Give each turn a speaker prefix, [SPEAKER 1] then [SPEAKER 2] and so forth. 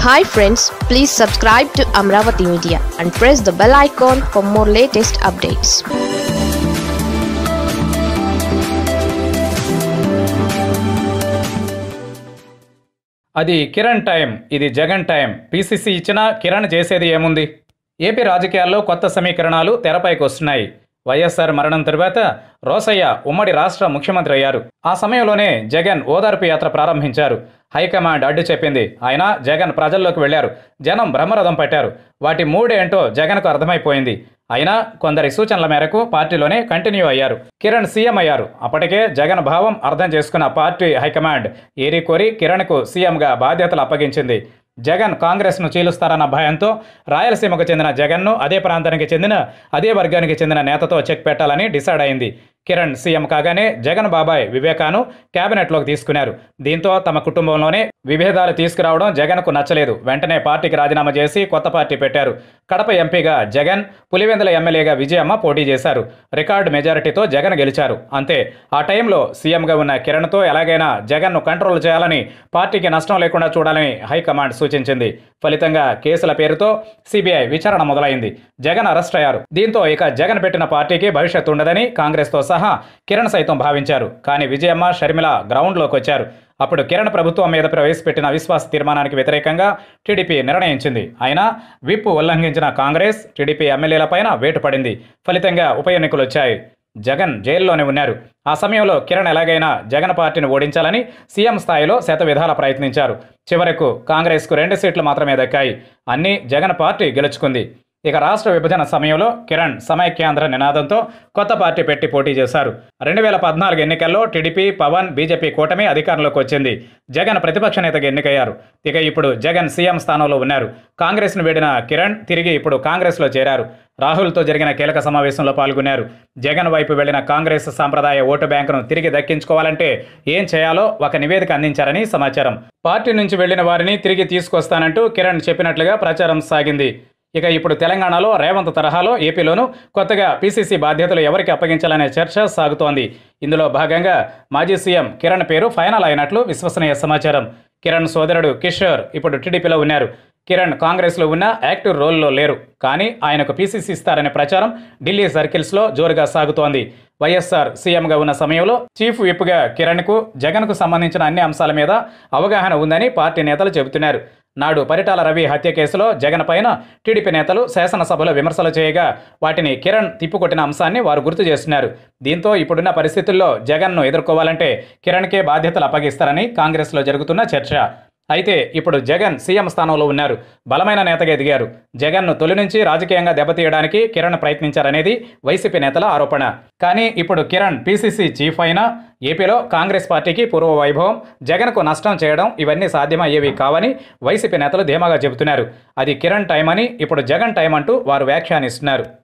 [SPEAKER 1] hi friends please subscribe to Amaravati media and press the bell icon for more latest updates
[SPEAKER 2] అది Kiran time ఇది Jagan time PCC ఇచ్చినా కిరణ్ చేసేది ఏముంది AP రాజకీయాల్లో కొత్త సమీకరణాలు తెరపైకి వస్తున్నాయి వైఎస్ఆర్ మరణం తరువాత రోసయ్య ఉమ్మడి రాష్ట్ర ముఖ్యమంత్రి అయ్యారు ఆ సమయంలోనే జగన్ ఓదార్పు యాత్ర ప్రారంభించారు హైకమాండ్ అడ్డు చెప్పింది అయినా జగన్ ప్రజల్లోకి వెళ్లారు జనం బ్రహ్మరథం పట్టారు వాటి మూడేంటో జగన్కు అర్థమైపోయింది అయినా కొందరి సూచనల మేరకు పార్టీలోనే కంటిన్యూ అయ్యారు కిరణ్ సీఎం అయ్యారు అప్పటికే జగన్ భావం అర్థం చేసుకున్న పార్టీ హైకమాండ్ ఏరి కోరి కిరణ్కు సీఎంగా బాధ్యతలు అప్పగించింది జగన్ కాంగ్రెస్ను చీలుస్తారన్న భయంతో రాయలసీమకు చెందిన జగన్ను అదే ప్రాంతానికి చెందిన అదే వర్గానికి చెందిన నేతతో చెక్ పెట్టాలని డిసైడ్ అయింది కిరణ్ సీఎం కాగానే జగన్ బాబాయ్ వివేకాను కేబినెట్లోకి తీసుకున్నారు దీంతో తమ కుటుంబంలోనే విభేదాలు తీసుకురావడం జగన్కు నచ్చలేదు వెంటనే పార్టీకి రాజీనామా చేసి కొత్త పార్టీ పెట్టారు కడప ఎంపీగా జగన్ పులివెందుల ఎమ్మెల్యేగా విజయమ్మ పోటీ చేశారు రికార్డు మెజారిటీతో జగన్ గెలిచారు అంతే ఆ టైంలో సీఎంగా ఉన్న కిరణ్తో ఎలాగైనా జగన్ను కంట్రోల్ చేయాలని పార్టీకి నష్టం లేకుండా చూడాలని హైకమాండ్ సూచించింది ఫలితంగా కేసుల పేరుతో సిబిఐ విచారణ మొదలైంది జగన్ అరెస్ట్ అయ్యారు దీంతో ఇక జగన్ పెట్టిన పార్టీకి భవిష్యత్తు ఉండదని కాంగ్రెస్తో సహా కిరణ్ సైతం భావించారు కానీ విజయమ్మ షర్మిల గ్రౌండ్లోకి వచ్చారు అప్పుడు కిరణ్ ప్రభుత్వం మీద ప్రవేశపెట్టిన అవిశ్వాస తీర్మానానికి వ్యతిరేకంగా టీడీపీ నిర్ణయించింది అయినా విప్ ఉల్లంఘించిన కాంగ్రెస్ టీడీపీ ఎమ్మెల్యేలపైన వేటు పడింది ఫలితంగా ఉప ఎన్నికలు వచ్చాయి జగన్ జైల్లోనే ఉన్నారు ఆ సమయంలో కిరణ్ ఎలాగైనా జగన్ పార్టీని ఓడించాలని సీఎం స్థాయిలో శత విధాల ప్రయత్నించారు చివరకు కాంగ్రెస్కు రెండు సీట్లు మాత్రమే దక్కాయి అన్నీ జగన్ పార్టీ గెలుచుకుంది ఇక రాష్ట్ర విభజన సమయంలో కిరణ్ సమైక్యాంధ్ర నినాదంతో కొత్త పార్టీ పెట్టి పోటీ చేశారు రెండు వేల పద్నాలుగు ఎన్నికల్లో టీడీపీ పవన్ బీజేపీ కూటమి అధికారంలోకి వచ్చింది జగన్ ప్రతిపక్ష నేతగా ఎన్నికయ్యారు ఇక ఇప్పుడు జగన్ సీఎం స్థానంలో ఉన్నారు కాంగ్రెస్ను వీడిన కిరణ్ తిరిగి ఇప్పుడు కాంగ్రెస్లో చేరారు రాహుల్తో జరిగిన కీలక సమావేశంలో పాల్గొన్నారు జగన్ వైపు వెళ్లిన కాంగ్రెస్ సాంప్రదాయ ఓటు బ్యాంకును తిరిగి దక్కించుకోవాలంటే ఏం చేయాలో ఒక నివేదిక అందించారని సమాచారం పార్టీ నుంచి వెళ్లిన వారిని తిరిగి తీసుకొస్తానంటూ కిరణ్ చెప్పినట్లుగా ప్రచారం సాగింది ఇక ఇప్పుడు తెలంగాణలో రేవంత్ తరహాలో ఏపీలోనూ కొత్తగా పీసీసీ బాధ్యతలు ఎవరికి అప్పగించాలనే చర్చ సాగుతోంది ఇందులో భాగంగా మాజీ సీఎం కిరణ్ పేరు ఫైనల్ అయినట్లు విశ్వసనీయ సమాచారం కిరణ్ సోదరుడు కిషోర్ ఇప్పుడు టీడీపీలో ఉన్నారు కిరణ్ కాంగ్రెస్లో ఉన్న యాక్టివ్ రోల్లో లేరు కానీ ఆయనకు పీసీసీ ఇస్తారనే ప్రచారం ఢిల్లీ సర్కిల్స్లో జోరుగా సాగుతోంది వైఎస్ఆర్ సీఎంగా ఉన్న సమయంలో చీఫ్ విప్గా కిరణ్కు జగన్కు సంబంధించిన అన్ని అంశాల మీద అవగాహన ఉందని పార్టీ నేతలు చెబుతున్నారు నాడు పరిటాల రవి హత్య కేసులో జగన్ పైన టీడీపీ నేతలు శాసనసభలో విమర్శలు చేయగా వాటిని కిరణ్ తిప్పుకొట్టిన అంశాన్ని వారు గుర్తు చేస్తున్నారు దీంతో ఇప్పుడున్న పరిస్థితుల్లో జగన్ను ఎదుర్కోవాలంటే కిరణ్కే బాధ్యతలు అప్పగిస్తారని కాంగ్రెస్లో జరుగుతున్న చర్చ అయితే ఇప్పుడు జగన్ సీఎం స్థానంలో ఉన్నారు బలమైన నేతగా ఎదిగారు జగన్ను తొలి నుంచి రాజకీయంగా దెబ్బతీయడానికి కిరణ్ ప్రయత్నించారనేది వైసీపీ నేతల ఆరోపణ కానీ ఇప్పుడు కిరణ్ పీసీసీ చీఫ్ అయినా ఏపీలో కాంగ్రెస్ పార్టీకి పూర్వ వైభవం జగన్కు నష్టం చేయడం ఇవన్నీ సాధ్యమయ్యేవి కావని వైసీపీ నేతలు ధీమాగా చెబుతున్నారు అది కిరణ్ టైం అని ఇప్పుడు జగన్ టైం అంటూ వారు వ్యాఖ్యానిస్తున్నారు